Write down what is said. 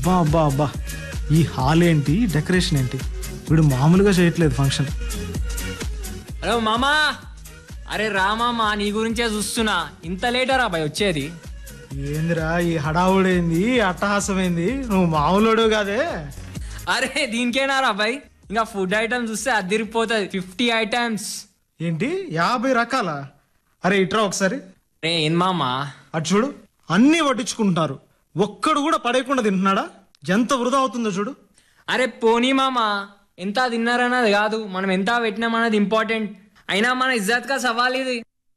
అబ్బా అబ్బా అబ్బా ఈ హాల్ ఏంటి డెకరేషన్ ఏంటి వీడు మామూలుగా చేయట్లేదు ఫంక్షన్ హలో మామా అరే రా మామా నీ గురించే చూస్తున్నా ఇంత లేటరా బాయ్ వచ్చేది ఏందిరా ఈ హడావుడేంది అట్టహాసమైంది నువ్వు మామూలుడు కాదే అరే దీనికేనా రా బాయ్ ఇంకా ఫుడ్ ఐటమ్స్ చూస్తే అదిరిపోతుంది ఫిఫ్టీ ఐటమ్స్ ఏంటి యాభై రకాల అరే ఇట్రా ఒకసారి రే ఏం మామా అటు చూడు అన్నీ పట్టించుకుంటున్నారు ఒక్కడు కూడా పడేయకుండా తింటున్నాడా ఎంత వృధా అవుతుందో చూడు అరే పోనీ మామా ఎంత తిన్నారన్నది కాదు మనం ఎంత పెట్టినామన్నది ఇంపార్టెంట్ అయినా మన ఇజ్జత్ కా సవాల్ ఇది